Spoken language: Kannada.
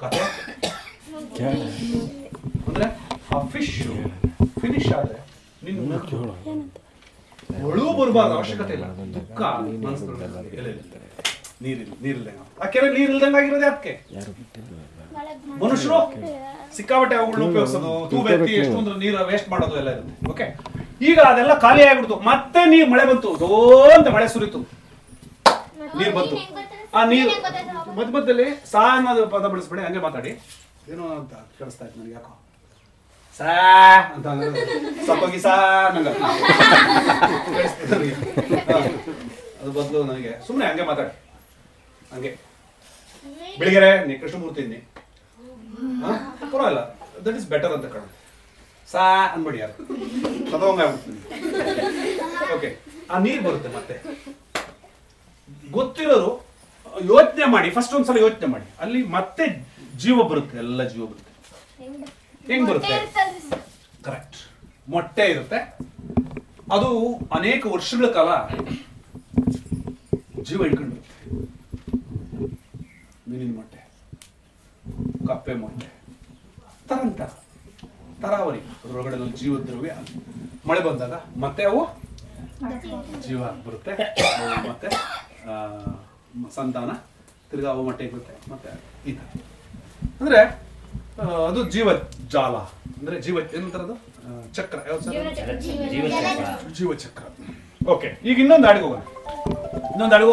ಕತೆ ಅಂದ್ರೆ ಆ ಫಿಶ್ ಫಿನಿಶ್ ಆದ್ರೆ ನಿನ್ನ ಒಳು ಬರಬಾರ್ದು ಅವಶ್ಯಕತೆ ಇಲ್ಲ ದುಃಖ ಮನಸ್ಸಿನಲ್ಲಿ ಇಲ್ಲ, ಇಲ್ಲ. ನೀರಿಲ್ಲ ನೀರಿಲ್ದಂಗ ಆ ಕೆರೆ ನೀರಿಲ್ದಂಗ ಆಗಿರೋದು ಯಾಕೆ ಮನುಷ್ಯರು ಸಿಕ್ಕಾಪಟ್ಟೆ ಅವುಗಳನ್ನ ಉಪಯೋಗಿಸೋದು ತೂಬೆ ಎತ್ತಿ ಎಷ್ಟೊಂದು ನೀರು ವೇಸ್ಟ್ ಮಾಡೋದು ಎಲ್ಲ ಇರುತ್ತೆ ಓಕೆ ಈಗ ಅದೆಲ್ಲ ಖಾಲಿ ಆಗ್ಬಿಡ್ತು ಮತ್ತೆ ನೀರು ಮಳೆ ಬಂತು ದೋ ಅಂತ ಮಳೆ ಸುರಿತು ನೀರು ಬಂತು ಆ ನೀರು ಮಧ್ಯ ಮಧ್ಯದಲ್ಲಿ ಸಾ ಅನ್ನೋದು ಪದ ಬಳಸ್ಬೇಡಿ ಹಂಗೆ ಮಾತಾಡಿ ಏನೋ ಅಂತ ಕೇಳಿಸ್ತಾ ಇತ್ತು ನನಗೆ ಯಾಕೋ ಸಾ ಅಂತ ಅಂದ್ರೆ ಸಪ್ಪಗಿ ಸಾ ನಂಗ ಕೇಳಿಸ್ತು ನನಗೆ ಹಾ. ಅದು ಬದಲು ನನಗೆ ಸುಮ್ಮನೆ ಹಂಗೆ ಮಾತಾಡಿ ಹಂಗೆ ಬೆಳಿಗ್ಗೆ ನೀ ಕೃಷ್ಣಮೂರ್ತಿ ಇನ್ನಿ ಹಾ? ಪರವಾಗಿಲ್ಲ ದಟ್ ಇಸ್ ಬೆಟರ್ ಅಂತ ಕಣ ಸಾ ಅನ್ಬೇಡಿ ಯಾರು ಸದವಂಗ ಓಕೆ ಆ ನೀರು ಬರುತ್ತೆ ಮತ್ತೆ ಗೊತ್ತಿರೋರು ಯೋಚನೆ ಮಾಡಿ ಫಸ್ಟ್ ಒಂದ್ಸಲ ಯೋಚನೆ ಮಾಡಿ ಅಲ್ಲಿ ಮತ್ತೆ ಜೀವ ಬರುತ್ತೆ ಎಲ್ಲ ಜೀವ ಬರುತ್ತೆ ಹೆಂಗ್ ಬರುತ್ತೆ ಕರೆಕ್ಟ್ ಮೊಟ್ಟೆ ಇರುತ್ತೆ ಅದು ಅನೇಕ ವರ್ಷಗಳ ಕಾಲ ಜೀವ ಇಟ್ಕೊಂಡಿರುತ್ತೆ ಮೀನಿನ ಮೊಟ್ಟೆ ಕಪ್ಪೆ ಮೊಟ್ಟೆ ತರಂತ ತರಾವರಿ ಅದ್ರೊಳಗಡೆ ಎಲ್ಲ ಜೀವ ದ್ರವ್ಯ ಮಳೆ ಬಂದಾಗ ಮತ್ತೆ ಅವು ಜೀವ ಬರುತ್ತೆ ಅವು ಮತ್ತೆ ಆ, ಮ- ಸಂತಾನ ತಿರ್ಗಾ ಅವು ಮೊಟ್ಟೆ ಇರುತ್ತೆ ಮತ್ತೆ ಈ ಥರ ಅಂದ್ರೆ ಆ, ಅದು ಜೀವ ಜಾಲ ಅಂದ್ರೆ ಜೀವ ಏನಂತಾರದು ಆ, ಚಕ್ರ ಯಾವ್ದು ಸರ್? ಜೀವ ಚಕ್ರ ಓಕೆ ಈಗ ಇನ್ನೊಂದು ಹಾಡಿಗೆ ಹೋಗೋಣ ಇನ್ನೊಂದು ಹಾಡಿಗೆ